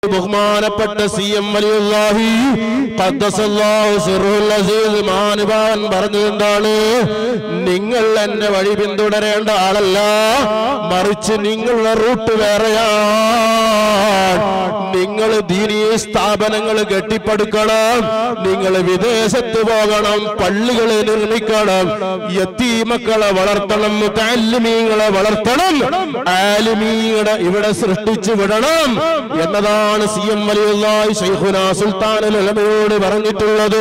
ബഹുമാനപ്പെട്ട C M വലിയുല്ലാഹി ഖദ്ദസല്ലാഹു സിറുൽ അസീസ് മാനുഭാവൻ പറഞ്ഞത് എന്താണ് നിങ്ങൾ എന്നെ വഴി പിന്തുടരേണ്ട ആളല്ല മറിച്ച് നിങ്ങളുടെ റൂട്ട് വേറെയാണ് നിങ്ങൾ ദീനീ സ്ഥാപനങ്ങൾ കെട്ടിപ്പടുക്കണം നിങ്ങൾ വിദേശത്ത് പോകണം പള്ളികൾ നിർമ്മിക്കണം യത്തീമക്കളെ വളർത്തണം മുത്താലിമീങ്ങളെ വളർത്തണം ആലിമീങ്ങളെ ഇവിടെ സൃഷ്ടിച്ചു വിടണം എന്നതാണ് സി എം വലിയുള്ളായി ഷെയ്ഖുന സുൽത്താൻ ഉലമയോട് പറഞ്ഞിട്ടുള്ളത്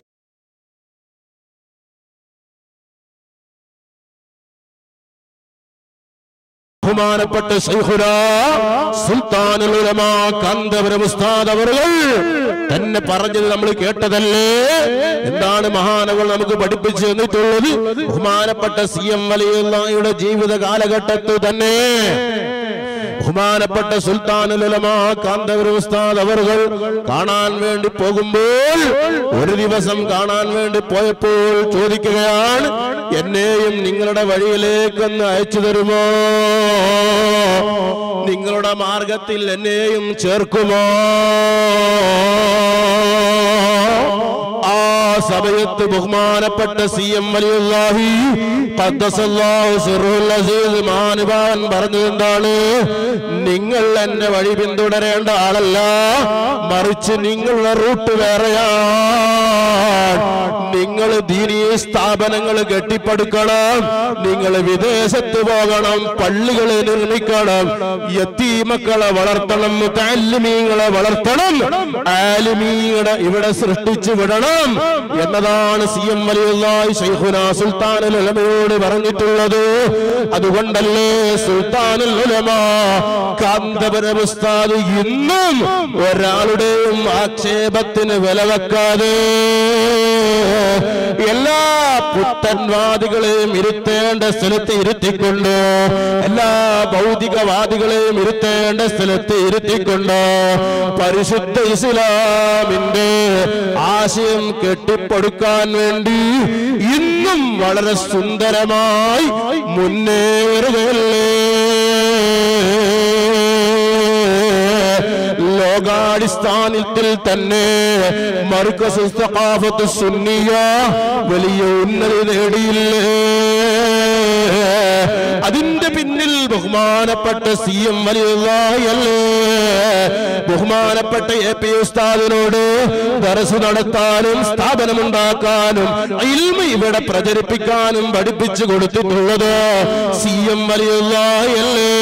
ബഹുമാനപ്പെട്ട ശൈഖുന സുൽത്താനുൽ ഉലമ കാന്തപുരം ഉസ്താദ് അവറുകൾ തന്നെ പറഞ്ഞത് നമ്മൾ കേട്ടതല്ലേ എന്താണ് മഹാനകൾ നമുക്ക് പഠിപ്പിച്ചു തന്നിട്ടുള്ളത് ബഹുമാനപ്പെട്ട സി എം വലിയുടെ ജീവിത കാലഘട്ടത്തിൽ തന്നെ ബഹുമാനപ്പെട്ട സുൽത്താനുൽ ഉലമ കാന്തപുരം ഉസ്താദ് അവറുകൾ കാണാൻ വേണ്ടി പോകുമ്പോൾ ഒരു ദിവസം കാണാൻ വേണ്ടി പോയപ്പോൾ ചോദിക്കുകയാണ് എന്നെയും നിങ്ങളുടെ വഴിയിലേക്കൊന്ന് അയച്ചു തരുമോ നിങ്ങളുടെ മാർഗത്തിൽ എന്നെയും ചേർക്കുമോ ആ സമയത്ത് ബഹുമാനപ്പെട്ട സി എം വലിയുല്ലാഹി ഖദ്ദസല്ലാഹു സിറുൽ അസീസ് മാനുഭാവൻ പറഞ്ഞത് എന്താണ് നിങ്ങൾ എന്നെ വഴി പിന്തുടരേണ്ട ആളല്ല മറിച്ച് നിങ്ങളുടെ റൂട്ട് വേറെയാണ് നിങ്ങൾ ദീനീ സ്ഥാപനങ്ങൾ കെട്ടിപ്പടുക്കണം നിങ്ങൾ വിദേശത്ത് പോകണം പള്ളികൾ നിർമ്മിക്കണം യത്തീമക്കളെ വളർത്തണം മുത്താലിമീങ്ങളെ വളർത്തണം ആലിമീങ്ങളെ ഇവിടെ സൃഷ്ടിച്ചു വിടണം എന്നതാണ് സി എം വലിയുള്ളായി ഷെയ്ഖുന സുൽത്താനുൽ ഉലമയോട് പറഞ്ഞിട്ടുള്ളത് അതുകൊണ്ടല്ലേ സുൽത്താനുൽ ഉലമ കാന്തപുരം ഉസ്താദ് ഇന്നും ഒരാളുടെയും ആക്ഷേപത്തിന് വില വെക്കാതെ എല്ലാ പുത്തൻവാദികളെയും ഇരുത്തേണ്ട സ്ഥലത്ത് ഇരുത്തിക്കൊണ്ട് എല്ലാ ഭൗതികവാദികളെയും ഇരുത്തേണ്ട സ്ഥലത്ത് ഇരുത്തിക്കൊണ്ട് പരിശുദ്ധ ഇസ്ലാമിന്റെ ആശയം കെട്ടിപ്പടുക്കാൻ വേണ്ടി ഇന്നും വളരെ സുന്ദരമായി മുന്നേറുകയല്ലേ ലോകാടിസ്ഥാനത്തിൽ തന്നെ മർക്കസ് സഖാഫത്ത് സുന്നിയ വലിയ ഉന്നതി നേടിയില്ലേ അതിന്റെ പിന്നിൽ ബഹുമാനപ്പെട്ട സി എം വലിയല്ലേ ബഹുമാനപ്പെട്ട എ പി ഉസ്താദിനോട് ദറസ് നടത്താനും സ്ഥാപനമുണ്ടാക്കാനും ഇൽമ ഇവിടെ പ്രചരിപ്പിക്കാനും പഠിപ്പിച്ചു കൊടുത്തിട്ടുള്ളത് സി എം വലിയല്ലേ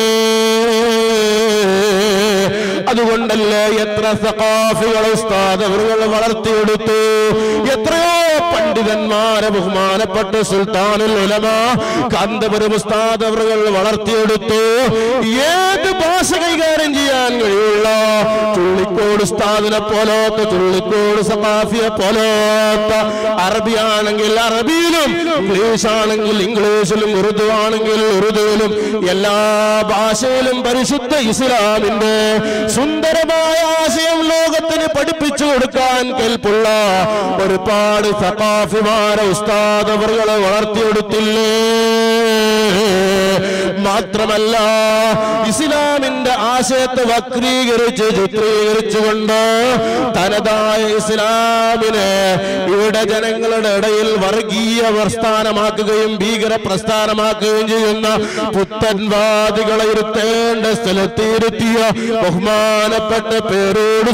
അതുകൊണ്ടല്ലേ എത്ര സഖാഫികൾ ഉസ്താദ് അവരുകൾ വളർത്തിയെടുത്തു എത്രയോ പണ്ഡിതന്മാരെ ബഹുമാനപ്പെട്ട സുൽത്താനുൽ ഉലമ കാന്തപുരം ഉസ്താദ് അവരുകൾ വളർത്തിയെടുത്തു ഏത് ഭാഷ കൈകാര്യം ചെയ്യാൻ കഴിയുള്ള ചുള്ളിക്കോട് ഉസ്താദിനെ പോലോത്ത ചുള്ളിക്കോട് സഖാഫിയെ പോലോത്ത അറബിയാണെങ്കിൽ അറബിയിലും ഇംഗ്ലീഷ് ആണെങ്കിൽ ഇംഗ്ലീഷിലും ഉറുദു ആണെങ്കിൽ ഉറുദുവിലും എല്ലാ ഭാഷയിലും പരിശുദ്ധ ഇസ്ലാമിന്റെ സുന്ദരമായ ആശയം ലോകത്തിന് പഠിപ്പിച്ചു കൊടുക്കാൻ കെൽപ്പുള്ള ഒരുപാട് സഖാഫിമാരെ ഉസ്താദവറുകളെ വളർത്തിയെടുത്തില്ലേ മാത്രമല്ല ഇസ്ലാമിന്റെ ആശയത്തെ വക്രീകരിച്ച് ചിത്രീകരിച്ചുകൊണ്ട് തനതായ ഇസ്ലാമിനെ ഇവിടെ ജനങ്ങളുടെ ഇടയിൽ വർഗീയ പ്രസ്ഥാനമാക്കുകയും ഭീകര പ്രസ്ഥാനമാക്കുകയും ചെയ്യുന്ന പുത്തൻവാദികളെ ഇരുത്തേണ്ട സ്ഥലത്ത് ഇരുത്തിയ ബഹുമാനപ്പെട്ട പേരോട്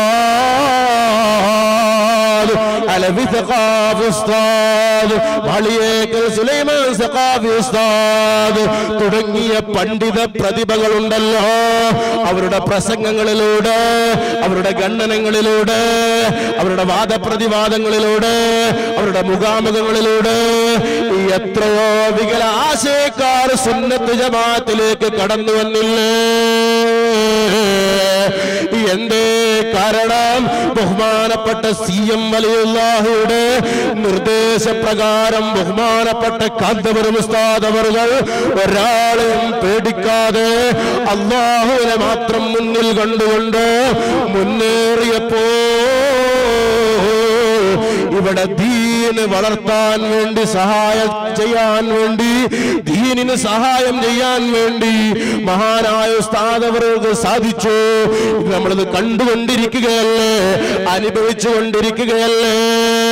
ഉസ്താദ് അലവി സഖാഫ് ഉസ്താദ് മാളിയേക്കൽ സുലൈമാൻ സഖാഫി ഉസ്താദ് തുടങ്ങിയ പണ്ഡിത പ്രതിഭകളുണ്ടല്ലോ അവരുടെ പ്രസംഗങ്ങളിലൂടെ അവരുടെ ഖണ്ഡനങ്ങളിലൂടെ അവരുടെ വാദപ്രതിവാദങ്ങളിലൂടെ അവരുടെ മുഖാമുഖങ്ങളിലൂടെ എത്രയോ വികല ആശയക്കാർ സുന്നത്ത് ജമാത്തിലേക്ക് കടന്നു വന്നില്ലേ എന്തേ കാരണം ബഹുമാനപ്പെട്ട സി എം വലിയുള്ളാഹിയുടെ നിർദ്ദേശപ്രകാരം ബഹുമാനപ്പെട്ട കാന്തപുരം ഉസ്താദ് അവറുകൾ ഒരാളെയും പേടിക്കാതെ അള്ളാഹുവിനെ മാത്രം മുന്നിൽ കണ്ടുകൊണ്ട് മുന്നേറിയപ്പോ ഇവിടെ ധീര ദീന് വളർത്താൻ വേണ്ടി സഹായം ചെയ്യാൻ വേണ്ടി ദീനിന് സഹായം ചെയ്യാൻ വേണ്ടി മഹാനായ ഉസ്താദ് അവർക്ക് സാധിച്ചു ഇത് നമ്മളിത് കണ്ടുകൊണ്ടിരിക്കുകയല്ലേ അനുഭവിച്ചു കൊണ്ടിരിക്കുകയല്ലേ